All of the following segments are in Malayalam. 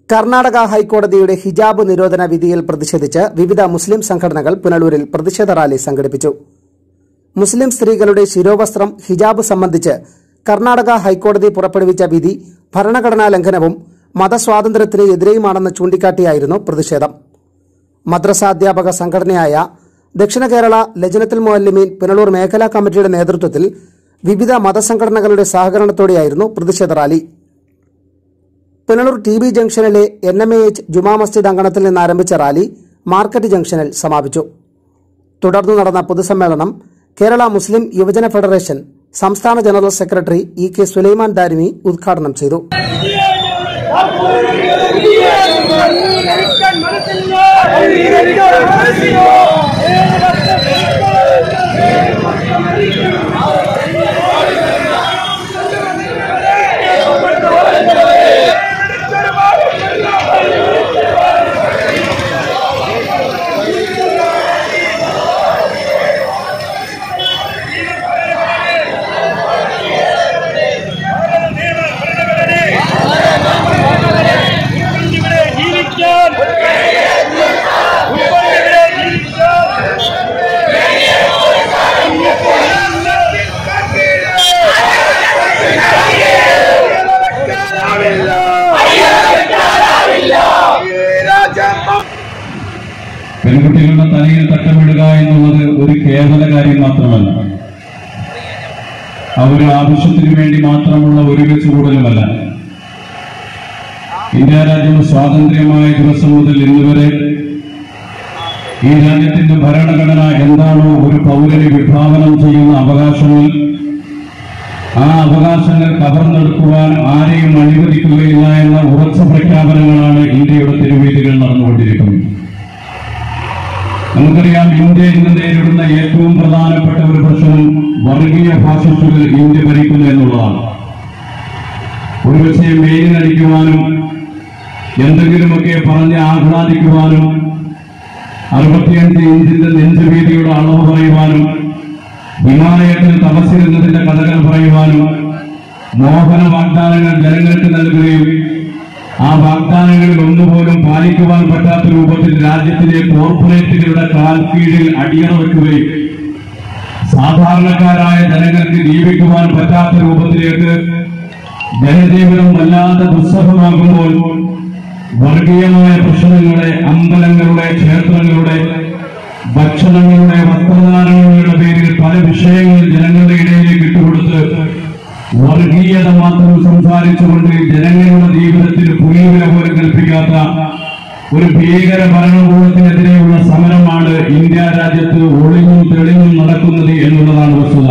കർണാടക ഹൈക്കോടതിയുടെ ഹിജാബ് നിരോധന വിധിയിൽ പ്രതിഷേധിച്ച് വിവിധ മുസ്ലിം സംഘടനകൾ പുനലൂരിൽ പ്രതിഷേധ റാലി സംഘടിപ്പിച്ചു മുസ്ലിം സ്ത്രീകളുടെ ശിരോവസ്ത്രം ഹിജാബ് സംബന്ധിച്ച് കർണാടക ഹൈക്കോടതി പുറപ്പെടുവിച്ച വിധി ഭരണഘടനാ ലംഘനവും മതസ്വാതന്ത്ര്യത്തിന് എതിരെയുമാണെന്ന് ചൂണ്ടിക്കാട്ടിയായിരുന്നു പ്രതിഷേധം മദ്രസാധ്യാപക സംഘടനയായ ദക്ഷിണ കേരള ലജനത്തുൽ മുഅല്ലിമീൻ പുനലൂർ മേഖലാ കമ്മിറ്റിയുടെ നേതൃത്വത്തിൽ വിവിധ മതസംഘടനകളുടെ സഹകരണത്തോടെയായിരുന്നു പ്രതിഷേധ റാലി പുനലൂർ ടി ബി ജംഗ്ഷനിലെ എൻ എം എ എച്ച് ജുമാ മസ്ജിദ് അങ്കണത്തിൽ നിന്ന് ആരംഭിച്ച റാലി മാർക്കറ്റ് ജംഗ്ഷനിൽ സമാപിച്ചു തുടർന്ന് നടന്ന പൊതുസമ്മേളനം കേരള മുസ്ലിം യുവജന ഫെഡറേഷൻ സംസ്ഥാന general secretary E K Sulaiman Darimi ഉദ്ഘാടനം ചെയ്തു ഇവിടെ ജീവിക്കാൻ ഇവിടെ ജീവിക്കാൻ പെൺകുട്ടികളുടെ തലയിൽ തട്ടമിടുക എന്നുള്ളത് ഒരു കേവല കാര്യം മാത്രമല്ല അവർ ആവശ്യത്തിനു വേണ്ടി മാത്രമുള്ള ഒരു വെച്ചുകൂടലുമല്ല ഇന്ത്യ രാജ്യം സ്വാതന്ത്ര്യമായ ദിവസം മുതൽ ഇന്ന് വരെ ഈ രാജ്യത്തിന്റെ ഭരണഘടന എന്താണോ ഒരു പൗരന് വിഭാവനം ചെയ്യുന്ന അവകാശങ്ങൾ ആ അവകാശങ്ങൾ കവർന്നെടുക്കുവാൻ ആരെയും അനുവദിക്കുകയില്ല എന്ന ഉറച്ച പ്രഖ്യാപനങ്ങളാണ് ഇന്ത്യയുടെ തെരുവീതികൾ നടന്നുകൊണ്ടിരിക്കുന്നത് നമുക്കറിയാം ഇന്ത്യ ഇന്ന് നേരിടുന്ന ഏറ്റവും പ്രധാനപ്പെട്ട ഒരു പ്രശ്നം വർഗീയ ഫാസിസ്റ്റുകൾ ഇന്ത്യ ഭരിക്കുന്നു എന്നുള്ളതാണ് ഒരുപക്ഷെ മെയിനടിക്കുവാനും എന്തെങ്കിലുമൊക്കെ പറഞ്ഞ് ആഹ്ലാദിക്കുവാനും അറുപത്തിയഞ്ച് ഇഞ്ചിന്റെ നെഞ്ചുവീതിയുടെ അളവ് പറയുവാനും ഹിമാലയത്തിൽ തപസ്സിരുന്നതിന്റെ കഥകൾ പറയുവാനും മോഹന വാഗ്ദാനങ്ങൾ ജനങ്ങൾക്ക് നൽകുകയും ആ വാഗ്ദാനങ്ങളിൽ ഒന്നുപോലും പാലിക്കുവാൻ പറ്റാത്ത രൂപത്തിൽ രാജ്യത്തിലെ കോർപ്പറേറ്റുകളുടെ കാൽ കീഴിൽ അടിയറ വെക്കുകയും സാധാരണക്കാരായ ജനങ്ങൾക്ക് ജീവിക്കുവാൻ പറ്റാത്ത രൂപത്തിലേക്ക് ജനജീവിതം വല്ലാതെ ദുസ്സഹമാകുമ്പോൾ വർഗീയമായ പ്രശ്നങ്ങളെ അമ്പലങ്ങളുടെ ക്ഷേത്രങ്ങളുടെ ഭക്ഷണങ്ങളുടെ വസ്ത്രധാരണങ്ങളുടെ പേരിൽ പല വിഷയങ്ങൾ ജനങ്ങളുടെ ഇടയിലേക്ക് ഇട്ടുകൊടുത്ത് വർഗീയത മാത്രം സംസാരിച്ചുകൊണ്ട് ജനങ്ങളുടെ ജീവിതത്തിൽ പുലിവില പോലും കൽപ്പിക്കാത്ത ഒരു ഭീകര ഭരണകൂടത്തിനെതിരെയുള്ള സമരമാണ് ഇന്ത്യ രാജ്യത്ത് ഒളിഞ്ഞും തെളിഞ്ഞും നടക്കുന്നത് എന്നുള്ളതാണ് വസ്തുത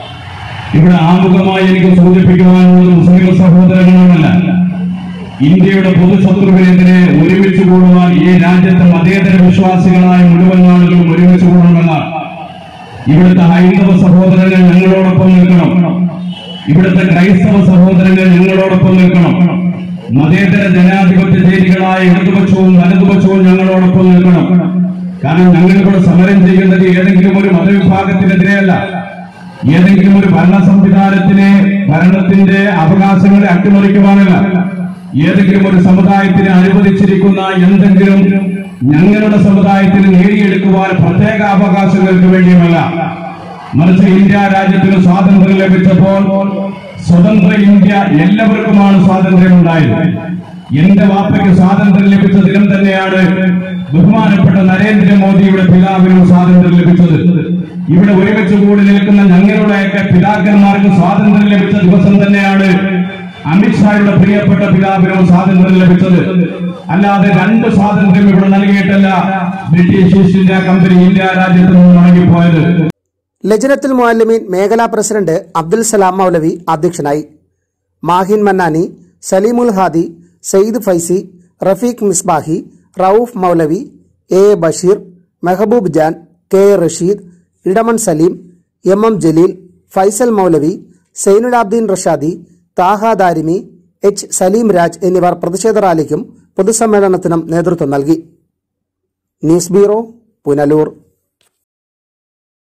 ഇവിടെ ആമുഖമായി എനിക്ക് സൂചിപ്പിക്കുവാനുള്ളത് മുസ്ലിം സഹോദരങ്ങളാണല്ല ഇന്ത്യയുടെ പൊതുശത്രുവിനെതിരെ ഒരുമിച്ച് കൂടുവാൻ ഈ രാജ്യത്തെ മതേതര വിശ്വാസികളായ മുഴുവൻ ആളുകളും ഒരുമിച്ച് കൂടണമെന്നാണ് ഇവിടുത്തെ ഹൈന്ദവ സഹോദരങ്ങൾ ഞങ്ങളോടൊപ്പം നിൽക്കണം ഇവിടുത്തെ ക്രൈസ്തവ സഹോദരങ്ങൾ ഞങ്ങളോടൊപ്പം നിൽക്കണം മതേതര ജനാധിപത്യ ചേരികളായ ഇടതുപക്ഷവും വലതുപക്ഷവും ഞങ്ങളോടൊപ്പം നിൽക്കണം കാരണം ഞങ്ങളിവിടെ സമരം ചെയ്യുന്നത് ഏതെങ്കിലും ഒരു മതവിഭാഗത്തിനെതിരെയല്ല ഏതെങ്കിലും ഒരു ഭരണ സംവിധാനത്തിനെ ഭരണത്തിന്റെ അവകാശങ്ങളെ അട്ടിമറിക്കുവാനല്ല ഏതെങ്കിലും ഒരു സമുദായത്തിന് അനുവദിച്ചിരിക്കുന്ന എന്തെങ്കിലും ഞങ്ങളുടെ സമുദായത്തിന് നേടിയെടുക്കുവാൻ പ്രത്യേക അവകാശങ്ങൾക്ക് വേണ്ടിയുമല്ല മറിച്ച് ഇന്ത്യ രാജ്യത്തിന് സ്വാതന്ത്ര്യം ലഭിച്ചപ്പോൾ സ്വതന്ത്ര ഇന്ത്യ എല്ലാവർക്കുമാണ് സ്വാതന്ത്ര്യം ഉണ്ടായത് എന്റെ വാപ്പയ്ക്ക് സ്വാതന്ത്ര്യം ലഭിച്ച ദിനം തന്നെയാണ് ബഹുമാനപ്പെട്ട നരേന്ദ്രമോദിയുടെ പിതാവിനും സ്വാതന്ത്ര്യം ലഭിച്ചത് ഇവിടെ ഒരുമിച്ച് കൂടി നിൽക്കുന്ന ഞങ്ങളുടെയൊക്കെ പിതാക്കന്മാർക്ക് സ്വാതന്ത്ര്യം ലഭിച്ച ദിവസം തന്നെയാണ് അമിത്ഷായുടെ പ്രിയപ്പെട്ട പിതാവിനും സ്വാതന്ത്ര്യം ലഭിച്ചത് അല്ലാതെ രണ്ട് സ്വാതന്ത്ര്യം ഇവിടെ നൽകിയിട്ടല്ല British East India company India രാജ്യത്ത് നിന്ന് മടങ്ങിപ്പോയത് ലജനത്തുൽ മുഅല്ലിമീൻ മേഖലാ പ്രസിഡന്റ് അബ്ദുൽ സലാം മൗലവി അധ്യക്ഷനായി Mahin Mannani Salimul Hadi Sayyid Faizi Rafeeq Misbahi Rauf Maulavi A A Basheer Mehboob Jan K A Rasheed Idamon Saleem M M Jaleel Faisal Maulavi Sainulabdeen Rashadi Taha Darimi H Saleem Raj എന്നിവർ പ്രതിഷേധ റാലിക്കും പൊതുസമ്മേളനത്തിനും നേതൃത്വം നൽകി ന്യൂസ് ബ്യൂറോ പുനലൂർ